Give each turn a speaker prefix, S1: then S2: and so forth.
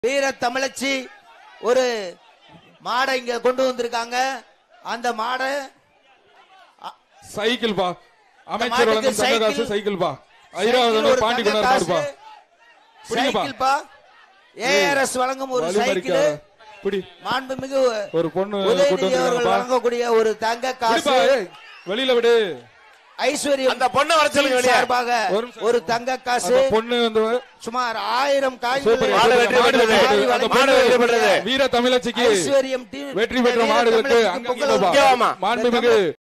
S1: வீர தமிழச்சி ஒரு மாடை இங்க கொண்டு வந்திருக்காங்க அந்த மாடை
S2: சைக்கிள் பா அமைச்சர்
S1: மாட்டுக்கு
S2: வழங்கும் தங்க காசு
S1: சைக்கிள்.
S2: சைக்கிள் பா ஐராவதனை
S1: சைக்கிள் ஒரு
S2: பாண்டி
S1: தங்க
S2: கொண்டாரு
S1: காசு,
S2: பாருப்பா புடிங்கப்பா.
S1: சைக்கிள் பா ஏஆர்எஸ் வழங்கும் ஒரு
S2: வலி
S1: சைக்கிள்
S2: மறிக்காத. புடி
S1: மாண்புமிகு
S2: ஒரு பொண்ணு கூட்டு
S1: உதயநிதி அவர்கள்
S2: வந்திருக்காங்கப்பா
S1: வழங்கக்கூடிய ஒரு தங்க
S2: புடிப்பா,
S1: காசு
S2: ஏய், வெளியில விடு
S1: ஐஸ்வர்யம்
S3: அந்த பொண்ணை வர சொல்லுங்க வெளியே.
S1: சார்பாக
S2: ஒரு நிமிஷம்.
S1: ஒரு தங்க காசு
S2: அந்த பொண்ணு வந்து
S1: சுமார் ஆயிரம்
S2: சூப்பர்
S3: மாடு
S1: காய்கள்
S3: வெற்றி
S2: மாடு
S3: பெற்றது.
S2: வெற்றி பெற்றது. அந்த
S3: மாடு வெற்றி பெற்றது.
S2: பொண்ணு வீர தமிழச்சிக்கு
S1: ஐஸ்வர்யம் டீம்
S2: வெற்றி பெற்ற
S1: வீர
S2: மாடுகளுக்கு
S1: தமிழச்சிக்கு
S2: அங்க
S1: பொங்கல்
S2: இங்க
S3: இங்க வாமா.
S2: மாண்புமிகு